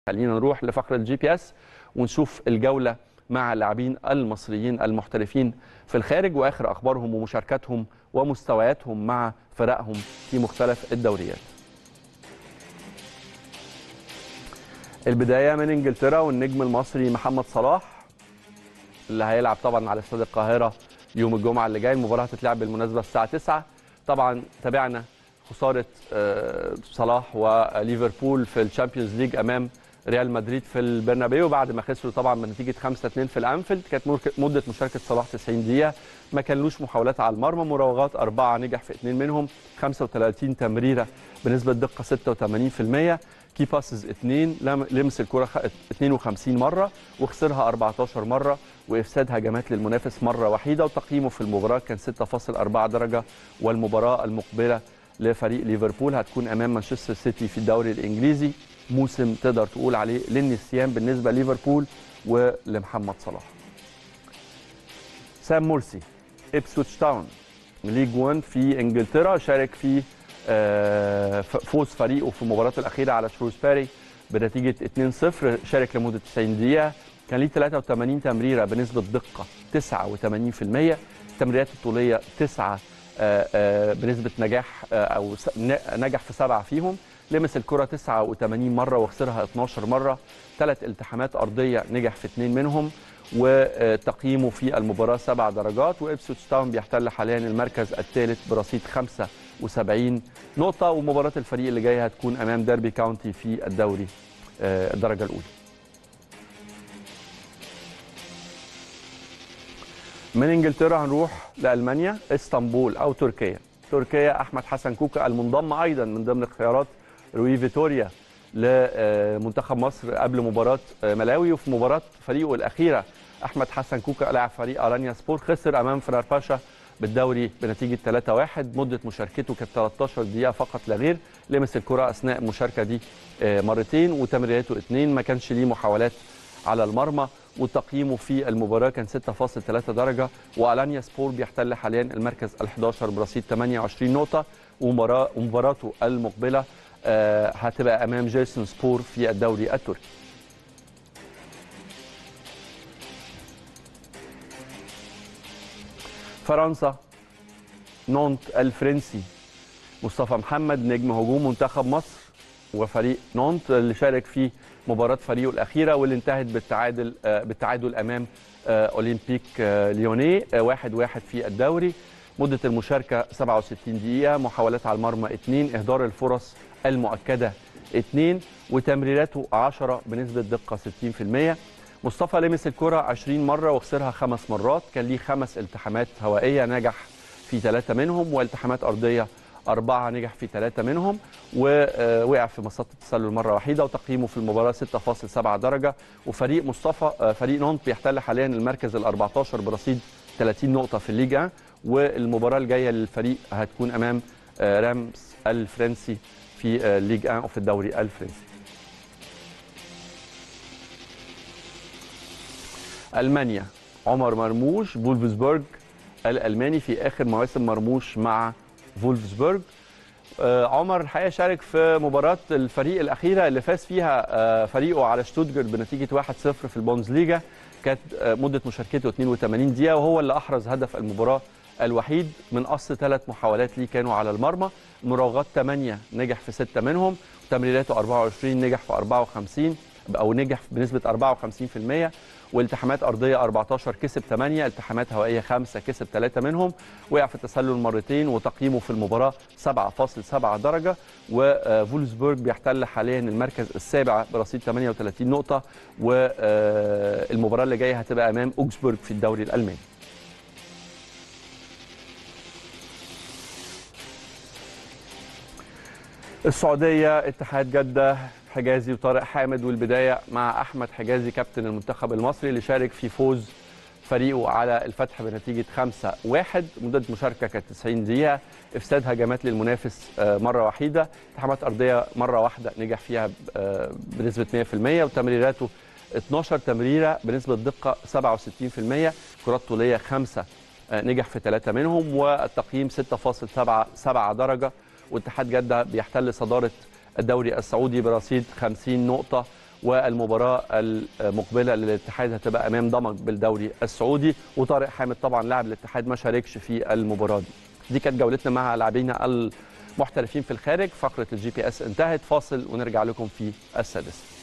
خلينا نروح لفقره الجي بي اس ونشوف الجوله مع اللاعبين المصريين المحترفين في الخارج واخر اخبارهم ومشاركاتهم ومستوياتهم مع فرقهم في مختلف الدوريات. البدايه من انجلترا والنجم المصري محمد صلاح اللي هيلعب طبعا على استاد القاهره يوم الجمعه اللي جاي المباراه هتتلعب بالمناسبه الساعه 9 طبعا تابعنا خساره صلاح وليفربول في الشامبيونز ليج امام ريال مدريد في البرنابيو بعد ما خسروا طبعا بنتيجه 5 2 في الانفيلد كانت مده مشاركه صلاح 90 دقيقه ما كانلوش محاولات على المرمى مراوغات اربعه نجح في اثنين منهم 35 تمريره بنسبه دقه 86% كي باسز اثنين لمس الكره 52 مره وخسرها 14 مره وافساد هجمات للمنافس مره وحيده وتقييمه في المباراه كان 6.4 درجه والمباراه المقبله لفريق ليفربول هتكون امام مانشستر سيتي في الدوري الانجليزي موسم تقدر تقول عليه للنسيان بالنسبه لليفربول ولمحمد صلاح. سام مورسي ابسوتش تاون ليج 1 في انجلترا شارك في فوز فريقه في المباراه الاخيره على شروسباري بنتيجه 2-0 شارك لمده 90 دقيقه كان ليه 83 تمريره بنسبه دقه 89% التمريرات الطوليه 9 بنسبه نجاح او نجح في سبعه فيهم لمس الكره 89 مره وخسرها 12 مره ثلاث التحامات ارضيه نجح في اثنين منهم وتقييمه في المباراه سبع درجات وابسوتش تاون بيحتل حاليا المركز الثالث برصيد 75 نقطه ومباراه الفريق اللي جايه هتكون امام ديربي كاونتي في الدوري الدرجه الاولى من انجلترا هنروح لالمانيا اسطنبول او تركيا تركيا احمد حسن كوكا المنضم ايضا من ضمن اختيارات روي فيتوريا لمنتخب مصر قبل مباراه ملاوي وفي مباراه فريقه الاخيره احمد حسن كوكا لاعب فريق ارانيا سبور خسر امام فنرباشا بالدوري بنتيجه 3-1 مده مشاركته كانت 13 دقيقه فقط لا غير لمس الكره اثناء المشاركه دي مرتين وتمريراته اثنين ما كانش ليه محاولات على المرمى وتقييمه في المباراه كان 6.3 درجه والانيا سبور بيحتل حاليا المركز ال11 برصيد 28 نقطه ومباراته المقبله هتبقى امام جيسون سبور في الدوري التركي فرنسا نونت الفرنسي مصطفى محمد نجم هجوم منتخب مصر وفريق نونت اللي شارك في مباراة فريقه الأخيرة واللي انتهت بالتعادل بالتعادل أمام أولمبيك ليوني واحد واحد في الدوري مدة المشاركة 67 دقيقة محاولات على المرمى 2 إهدار الفرص المؤكدة 2 وتمريراته 10 بنسبة دقة 60% مصطفى لمس الكرة 20 مرة وخسرها خمس مرات كان ليه خمس التحامات هوائية نجح في ثلاثة منهم والتحامات أرضية أربعة نجح في ثلاثة منهم ووقع في مصاده التسلل مرة واحدة وتقييمه في المباراة 6.7 درجة وفريق مصطفى فريق نونت بيحتل حاليا المركز ال 14 برصيد 30 نقطة في الليجا والمباراة الجاية للفريق هتكون أمام رامز الفرنسي في ليج 1 وفي الدوري الفرنسي ألمانيا عمر مرموش فولفسبورج الألماني في آخر مواسم مرموش مع فولفسبورج عمر الحقيقه شارك في مباراه الفريق الاخيره اللي فاز فيها فريقه على شتوتجارت بنتيجه 1-0 في البوندسليجا كانت مده مشاركته 82 دقيقه وهو اللي احرز هدف المباراه الوحيد من اصل ثلاث محاولات ليه كانوا على المرمى مراوغات 8 نجح في 6 منهم وتمريراته 24 نجح في 54 او نجح بنسبه 54% والتحامات ارضيه 14 كسب 8 التحامات هوائيه 5 كسب 3 منهم وقع في التسلل مرتين وتقييمه في المباراه 7.7 درجه وفولسبورج بيحتل حاليا المركز السابع برصيد 38 نقطه والمباراه اللي جايه هتبقى امام اوكسبورج في الدوري الالماني السعوديه اتحاد جده حجازي وطارق حامد والبدايه مع احمد حجازي كابتن المنتخب المصري اللي شارك في فوز فريقه على الفتح بنتيجه 5-1 مده مشاركه كانت 90 دقيقه افساد هجمات للمنافس مره وحيده التحامات ارضيه مره واحده نجح فيها بنسبه 100% وتمريراته 12 تمريره بنسبه دقه 67% كرات طوليه 5 نجح في ثلاثه منهم والتقييم 6.7 درجه واتحاد جده بيحتل صداره الدوري السعودي برصيد 50 نقطة والمباراه المقبله للاتحاد هتبقى امام ضمك بالدوري السعودي وطارق حامد طبعا لاعب الاتحاد ما شاركش في المباراه دي دي كانت جولتنا مع لاعبينا المحترفين في الخارج فقره الجي بي اس انتهت فاصل ونرجع لكم في السادسه